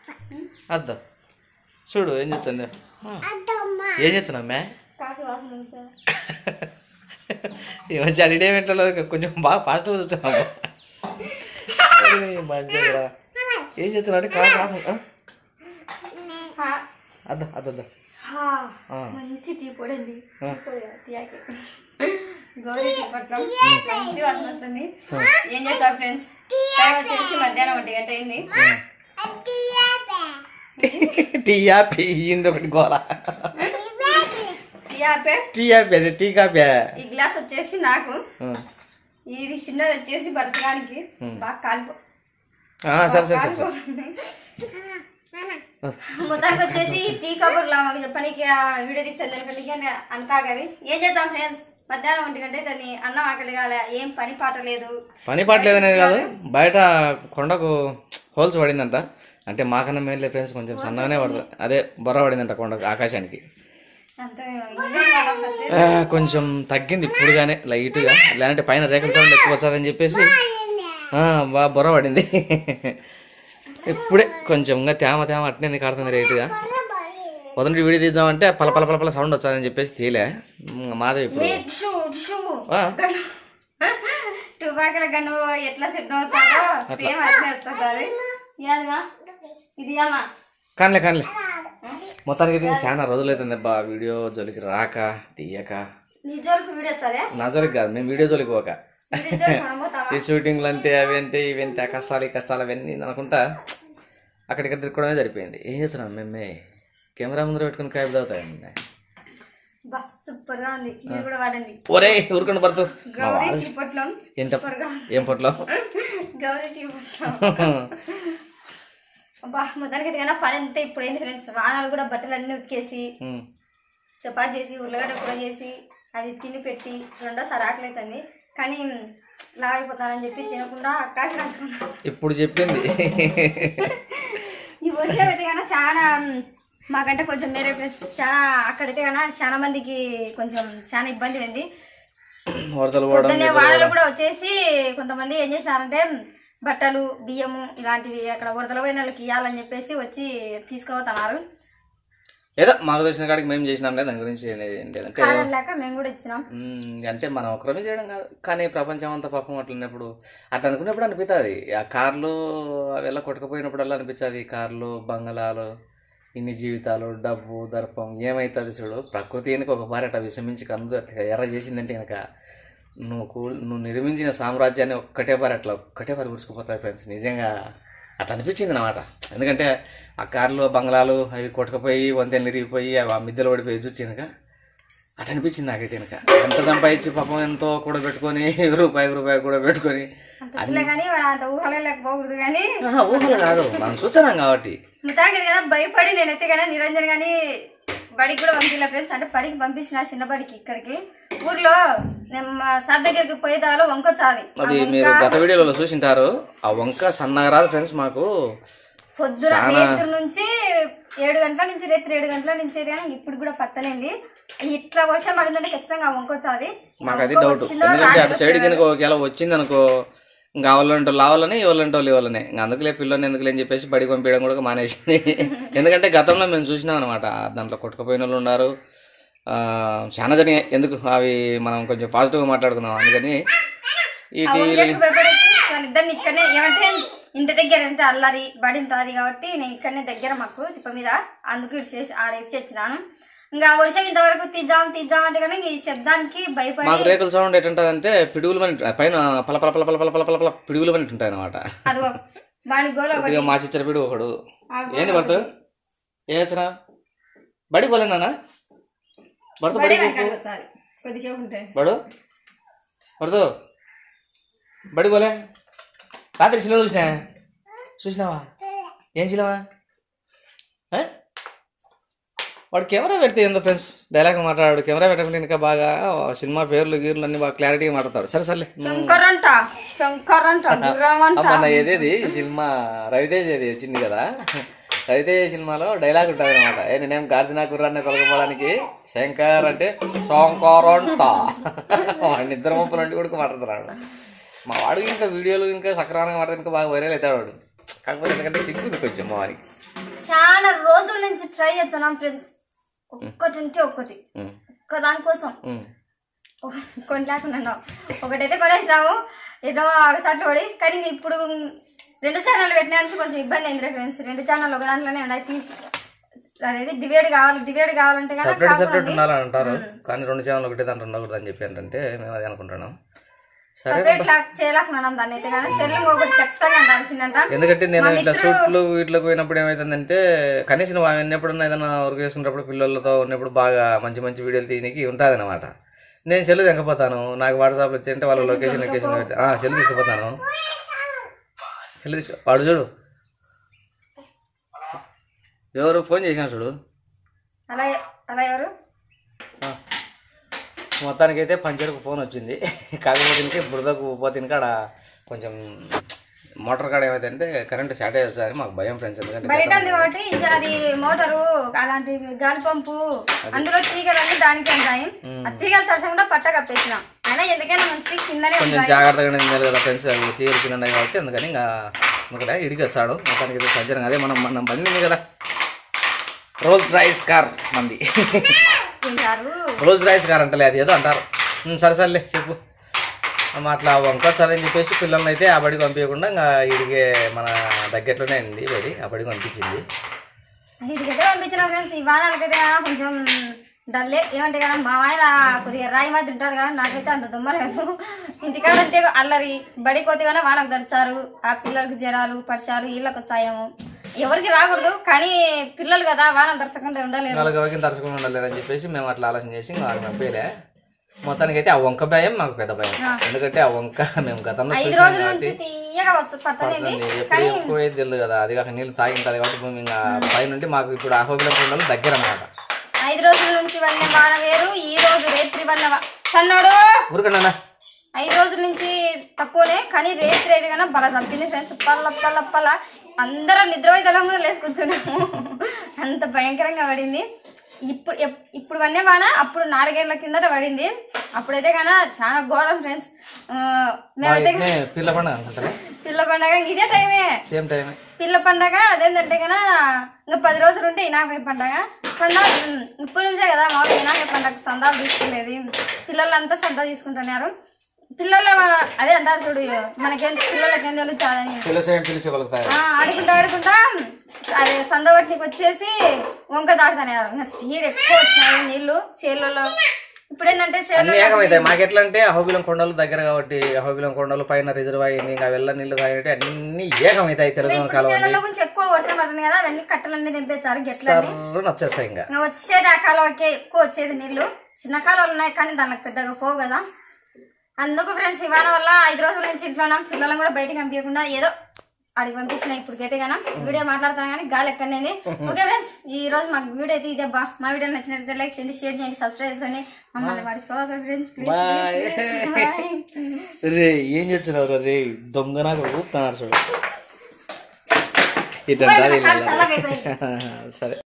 అద్దా చూడు ఏం చేస్తుంది ఏం చేస్తున్నావు మ్యా కాఫీ వాసన వస్తుందా? ఈ మధ్య అడిడేమెంట్లో కొంచెం బాగా పాజిటివ్ చూస్తున్నాము మంచిగా ఏం చేస్తున్నావు అంటే కాదు కాదు ఆ? హా, అద్దా అద్దా హా, ఆ. మంచి టీ పొడి అండి ఆ. టీ పొడి కాదు, టీయాకి గౌరీ టీ పట్లం మంచి వాసన వస్తుంది ఏం చేస్తావు ఫ్రెండ్స్ టైం వచ్చేసి మధ్యాహ్నం ఒంటి గంట అయింది టీ యాపీ ఇంది ఒకటి గోల టీ ఆపే టీ యాపీ అంటే టీ కాపీ ఈ గ్లాస్ వచ్చేసి నాకు ఇది చిన్నది వచ్చేసి భరతగానికి బాగా కాలిపో సరే సరే సరే సరే కాలిపోతుంది మొత్తానికి వచ్చేసి టీ కబుర్లా మాకు చెప్పడానికి ఆ వీడియో తీసాను దానికంటే అంతా కదా ఏం చేద్దాం ఫ్రెండ్స్ మధ్యాహ్నం ఒంటి గంట అయితే అన్నం ఆకలి కాలే ఏం పని పాట లేదు పని పాటలేదనేది కాదు బయట కొండకు హోల్స్ పడిందంట అంటే మాకన్నా మేలే ఫ్రెండ్స్ కొంచెం సన్నగానే పడుతుంది అదే బొర్ర పడిందంట కొండకు ఆకాశానికి అంతే ఇంగ్లీష్ మాట్లాడితే ఆ, కొంచెం తగ్గింది ఇప్పుడుగానే లైట్గా లేదంటే పైన రేఖల సౌండ్ ఎక్కువ వస్తుందని చెప్పేసి ఆ, బాగా బొర్ర పడింది ఇప్పుడే కొంచెం ఇంకా తేమ తేమ అట్నే కాడుతుంది రేటుగా పొద్దున్న వీడియో తీద్దామంటే పల పల పల పల సౌండ్ వచ్చాదని చెప్పేసి తీలే ఉమ్, మాధవ్ ఇప్పుడు ఏ టిషు టిషు ఆ. గన్ను తుపాకుల గన్ను ఎట్లా శబ్దం వచ్చాదో సేమ్ అట్లే వచ్చేది ఇదేమా ఇది ఏమా కానిలే కానిలే మొత్తానికి ఇది చాలా రోజులైతుంది అబ్బా వీడియో జోలికి రాక తీయక నీ జోలికి వీడియో వచ్చాదే నా జోలికి కాదు మేము వీడియో జోలికి పోక వీడియో జోలికి మనం పోతామా ఈ షూటింగ్లు అంటే అవి అంటే ఇవి అంటే ఆ కష్టాలు ఈ కష్టాలు అవన్నీ అనుకుంటా అక్కడిక్కడ తిరగడమే సరిపోయింది ఏం చేస్తున్నాం మేమే కెమెరా ముందర పెట్టుకుని కాయ తాగుతాయండి బా సూపర్ గా ఉంది మీరు కూడా వాడండి ఒరే ఊరుకుండా పడుతూ గౌరీ టీ పొట్లం ఎంత సూపర్ గా ఉంది. ఏం పొట్లో గౌరీ టీ పొట్లం అబ్బా మొత్తానికి అయితే పని అంతా ఇప్పుడు ఏంది ఫ్రెండ్స్ వానాలు కూడా బట్టలు అన్ని ఉతికేసి ఉమ్. చపాతి చేసి ఉల్లగడ్డ కూర చేసి అది తిని పెట్టి రెండోసారి ఆకలి అవుతుంది కానీ లావ్ అయిపోతానని చెప్పి తినకుండా అక్కడ నంచుకున్నాను ఇప్పుడు చెప్పింది ఈ వర్షం అయితే కన్నా చాలా మ్, మాకంటే కొంచెం వేరే ఫ్రెండ్స్ చాలా అక్కడైతే కన్నా చాలా మందికి కొంచెం చాలా ఇబ్బంది ఉంది వరదలు పోవడం పొద్దున్నే వాడలు కూడా వచ్చేసి కొంతమంది ఏం చేశారంటే బట్టలు బియ్యము ఇలాంటివి అక్కడ వరదల పోయిన వాళ్ళకి ఇవ్వాలని చెప్పేసి వచ్చి తీసుకుపోతున్నారు ఏదో మాకు తెలిసిన కాడికి మేము చేసినాం లేదు దాని గురించి అనేది ఏం లేదంటే కారణం లేక మేము కూడా ఇచ్చినాం మ్మ్. అంటే మనం ఒకరమే చేయడం కాదు కానీ ప్రపంచం అంతా పాపం అట్లా ఉన్నప్పుడు అట్లా అనుకున్నప్పుడు అనిపిస్తుంది ఆ కార్లు అవి కొట్టుకుపోయినప్పుడల్లా అనిపించదు కార్లు బంగళాలు ఇన్ని జీవితాలు డబ్బు దర్పం ఏమవుతుంది చూడు ప్రకృతి వెనుక ఒక బారి అట్లా విషమించి కందు అట్లా ఎర్ర చేసిందంటే కనుక నువ్వు కూ నువ్వు నిర్మించిన సామ్రాజ్యాన్ని ఒక్కటే బారి అట్లా ఒక్కటే బారి గుడుచుకుపోతాయి ఫ్రెండ్స్ నిజంగా అట్లా అనిపించింది అన్నమాట ఎందుకంటే ఆ కార్లు బంగ్లాలు అవి కొట్టుకుపోయి వంతెనలు విరిగిపోయి అవి ఆ మిద్దెలు ఓడిపోయి చూచి కనుక అట్లా అనిపించింది నాకైతే కనుక ఎంత సంపాదించి పాపం ఎంతో కూడా పెట్టుకొని రూపాయి రూపాయి కూడా పెట్టుకొని అంతలే కానీ అంత ఊహలే లేకపోకూడదు కానీ ఆహా, ఊహలు కాదు మనం చూస్తున్నాం కాబట్టి మొత్తానికి కదా భయపడి నేనైతే కదా నిరంజన్ కానీ బడికి కూడా పంపించలే ఫ్రెండ్స్ అంటే బడికి పంపించిన చిన్న బడికి ఇక్కడికి ఊర్లో నేను మా సార్ దగ్గరికి పోయేదాలో వంకొచ్చాది అది మీరు గత వీడియోలో చూసింటారు ఆ వంక సన్నగా రాదు ఫ్రెండ్స్ మాకు పొద్దున రేత్రి నుంచి ఏడు గంటల నుంచి రేత్రి ఏడు గంటల నుంచి కానీ ఇప్పుడు కూడా పత్తలేంది ఇట్లా వర్షం పడిందంటే ఖచ్చితంగా ఆ వంకొచ్చాది మాకు అది డౌట్ ఎందుకంటే అటు సైడ్ కనుక ఒకవేళ వచ్చింది అనుకో ఇంకా కావాలంటో లావాలని ఇవ్వాలంటో ఇవ్వాలని ఇంకా అందుకులే పిల్లని ఎందుకులే అని చెప్పేసి బడికి పంపించడం కూడా మానేసింది ఎందుకంటే గతంలో మేము చూసినాం అనమాట దాంట్లో కొట్టుకుపోయిన వాళ్ళు ఉన్నారు ఆ, చాలా జరిగాయి ఎందుకు అవి మనం కొంచెం పాజిటివ్గా మాట్లాడుకుందాం అందుకని ఈ టీవీలో వందలకు భయపడేసి వాళ్ళిద్దరిని ఇక్కడనే ఏమంటే ఇంటి దగ్గర అంటే అల్లరి బడి ఉంటుంది కాబట్టి నేను ఇక్కడనే దగ్గర మాకు తిప్ప మీద అందుకు ఇడిసేసి ఆడ ఇడిసి వచ్చినాను ఇంకా వర్షం ఇంతవరకు తీద్దాం తీద్దాం అంటే కానీ ఈ శబ్దానికి భయపడి మాకు రేకుల సౌండ్ ఎటుంటదంటే పిడుగులు అని పైన పల పల పల పల పల పల పల పల పిడుగులు అని ఉంటాయి అనమాట అదిగో వాడి గోల ఒకటి కొద్దిగా మా చిచ్చర పిడుగు ఒకడు ఆ గోల ఏంది భర్త ఏం వచ్చినా బడికి పోలేనా భర్త బడి బడికి వెనకాడికి వచ్చాలి కొద్దిసేపు ఉంటే బడు పడదు బడి పోలే రాత్రి సినిమా చూసినా చూసినావా ఏం సినిమా ఆ? వాడు కెమెరా పెడితే ఏందో ఫ్రెండ్స్ డైలాగ్ మాట్లాడాడు కెమెరా పెట్టకుండా ఇంకా బాగా సినిమా పేర్లు గీర్లు అన్ని బాగా క్లారిటీగా మాట్లాడతాడు సరే సర్లే శంకరంట శంకరంట గుర్రమంట అమ్మ నా ఏదేది సినిమా రవితేజ్ ఏది వచ్చింది కదా రవితేజ్ సినిమాలో డైలాగ్ ఉంటుంది అనమాట ఏ నేనేం గార్దినా కుర్రాన్ని తొలగిపోవడానికి శంకర్ అంటే శంకరంట వాడిని ఇద్దరు ముప్పలు నుండి కూడా మాట్లాడుతున్నాడు మా వాడు ఇంకా వీడియోలు ఇంకా సక్రమంగా మాట్లాడితే ఇంకా బాగా వైరల్ అవుతాడు వాడు కాకపోతే ఎందుకంటే సిగ్గుంది కొంచెం మా వారికి చాలా రోజుల నుంచి ట్రై చేస్తున్నాం ఫ్రెండ్స్ ఒక్కటి ఉంటే ఒక్కటి ఉమ్, ఒక్క దానికోసం ఉమ్. కొనలేకుండా ఒకటైతే కొనేసాము ఏదో ఒకసారి పడి కానీ ఇంక ఇప్పుడు రెండు ఛానల్ పెట్టినానికి కొంచెం ఇబ్బంది అయింది ఫ్రెండ్స్ రెండు ఛానల్ ఒక దాంట్లోనే ఉన్నాయి తీసి అదేది డివైడ్ కావాలి డివైడ్ కావాలంటే కదా సపరేట్ సపరేట్ కాకుండా ఉండాలని అంటారు కానీ రెండు ఛానల్ ఒకటే దాంట్లో ఉండకూడదు అని చెప్పి ఏంటంటే మేము అది అనుకుంటున్నాం సరే సపరేట్ లా చేయలేకున్నాం దాన్ని అయితే కానీ సెల్ ఒకటి ఖచ్చితంగా ఉండాల్సిందంట ఎందుకంటే నేను మా ఇట్లా మిత్రుడు- షూట్లు వీటిలోకి పోయినప్పుడు ఏమైతుందంటే కనీసం వాళ్ళు ఎప్పుడన్నా ఏదైనా వర్క్ చేసుకున్నప్పుడు పిల్లలతో ఉన్నప్పుడు బాగా మంచి మంచి వీడియోలు తీయడానికి ఉంటుంది అనమాట నేను సెల్ తెంకపోతాను నాకు వాట్సాప్ వచ్చి అంటే వాళ్ళ లొకేషన్ లొకేషన్ పెట్టి సెల్ తీసుకుపోతాను సెల్ తీసుకు వాడు చూడు ఎవరు ఫోన్ చేసిన చూడు అలా అలా ఎవరు ఆ. మొత్తానికైతే పంచర్కు ఫోన్ వచ్చింది కాకపోతే ఇంకే బురదకు పోతే కాడ కొంచెం మోటార్ కాడ ఏమైందంటే కరెంట్ షార్టేజ్ వస్తుంది మాకు భయం ఫ్రెండ్స్ ఎందుకంటే బయట ఉంది కాబట్టి ఇంకా అది మోటారు అలాంటి గాలి పంపు అందులో తీగలు అన్ని దానికి ఉంటాయి ఆ తీగలు సరసంగా పట్ట కప్పేసినాం అయినా ఎందుకైనా మంచిది కిందనే కొంచెం ఉంటాయి జాగ్రత్తగా ఉండాలి కదా ఫ్రెండ్స్ అవి తీరు కింద ఉన్నాయి కాబట్టి అందుకని ఇంకా ఇక్కడ ఇడికి వచ్చాడు మొత్తానికి అయితే సజ్జనం అదే మనం మనం బండి ఉంది కదా రోల్స్ రైస్ కార్ మంది తింటారు రోల్స్ రైస్ కార్ అంటలే అది ఏదో అంటారు ఉమ్, సరే సర్లే చెప్పు అమ్మ అట్లా వంక సరే అని చెప్పేసి పిల్లల్ని అయితే ఆ బడికి పంపించకుండా ఇంకా ఇడిగే మన దగ్గరలోనే అయింది బడి ఆ బడికి పంపించింది ఇటుకైతే పంపించిన ఫ్రెండ్స్ ఈ వానాలకైతే కొంచెం డల్లే ఏమంటే కదా మా ఆయన కొద్దిగా రాయి మధ్య ఉంటాడు కదా నాకైతే అంత దుమ్మలేదు ఇంటికాడంటే అల్లరి బడి కొద్దిగానే వానకు ధరిచారు ఆ పిల్లలకి జ్వరాలు పరిచయాలు వీళ్ళకి వచ్చాయేమో ఎవరికి రాకూడదు కానీ పిల్లలు కదా వాన దర్శకుండా ఉండలేరు వాళ్ళకి ఎవరికి తరచుకుని ఉండాలని చెప్పేసి మేము అట్లా ఆలోచన చేసి ఇంకా వాళ్ళకి పంపించలే మొత్తానికి అయితే ఆ వంక భయం మాకు పెద్ద భయం ఎందుకంటే ఆ వంక మేము గతంలో ఐదు చూసినాం రోజుల కాబట్టి నుంచి తీయగా వచ్చు పట్టనేది పడుతుంది. ఎప్పుడు ఎక్కువ అయితే తెలియదు కదా అది కాక నీళ్ళు తాగి ఉంటుంది కాబట్టి భూమి ఇంకా పైనుండి మాకు ఇప్పుడు అహోబిల కొండలు దగ్గర అన్నమాట ఐదు రోజుల నుంచి వల్ల వాన వేరు ఈ రోజు రేత్రి వల్ల వా- సన్నాడు ఊరికన్నా ఐదు రోజుల నుంచి తక్కువనే కానీ రేత్రి అయితే కన్నా బల చంపింది ఫ్రెండ్స్ పల్ల పల్ల పల్ల అందరం నిద్రపోయేదలం కూడా లేసుకుంటున్నాము అంత భయంకరంగా పడింది ఇప్పుడు ఎప్- ఇప్పుడు వన్నే వాన అప్పుడు నాలుగేళ్ల కిందట పడింది అప్పుడైతే కన్నా చాలా ఘోరం ఫ్రెండ్స్ మేమైతే పిల్ల పండుగ అనుకుంటారా పిల్ల పండగ ఇదే టైమే సేమ్ టైమే పిల్ల పండగ అదేంటంటే కన్నా ఇంకా పది రోజులు ఉంటే ఇనాకై పండగ సందా ఇప్పుడు నుంచే కదా మాకు ఇనాకై పండగ సందాలు తీసుకునేది పిల్లలంతా సందా తీసుకుంటున్నారు పిల్లలు అదే అంటారు చూడు మనకేం పిల్లలకి ఏం తెలుచాలని పిల్ల సేమ్ పిలిచగలుగుతారు ఆడుకుంటా ఆడుకుంటా అదే సంద పట్టికి వచ్చేసి వంక దాటుతున్నారు ఇంకా స్పీడ్ ఎక్కువ వచ్చినాయి నీళ్లు చేళ్ళలో ఇప్పుడు ఏంటంటే అన్ని చేళ్ళు ఏకమవుతాయి మాకు ఎట్లా అంటే అహోబిలం కొండలు దగ్గర కాబట్టి అహోబిలం కొండలు పైన రిజర్వ్ అయింది ఇంకా వెళ్ళ నీళ్ళు తాగినట్టు అన్ని ఏకమవుతాయి తెలుగు కాలం చేళ్ళలో కొంచెం ఎక్కువ వర్షం పడుతుంది కదా అవన్నీ కట్టలన్నీ దింపేశారు గెట్లన్నీ సర్రున వచ్చేస్తాయి ఇంకా ఇంకా వచ్చేది ఆ కాలువకే ఎక్కువ వచ్చేది నీళ్లు చిన్న కాలువలు ఉన్నాయి కానీ దానికి పెద్దగా పోవు కదా అందుకు ఫ్రెండ్స్ ఇవాళ వల్ల ఐదు రోజుల నుంచి ఇంట్లో ఉన్నాం పిల్లలను కూడా బయటికి పంపించకుండా ఏదో అడిగి పంపించిన ఇప్పటికైతే కదా వీడియో మాట్లాడుతున్నాం కానీ గాలి ఎక్కడనేది ఓకే ఫ్రెండ్స్ ఈ రోజు మాకు వీడియో అయితే ఇదే బా మా వీడియో నచ్చినట్లయితే లైక్ చేయండి షేర్ చేయండి సబ్స్క్రైబ్ చేసుకోండి మమ్మల్ని మర్చిపోవద్దు ఫ్రెండ్స్ ప్లీజ్ బాయ్ రే ఏం చేస్తున్నారు రే దొంగ నాకు ఊపుతున్నారు చూడు ఇట్లా చల్లగా అయిపోయింది సరే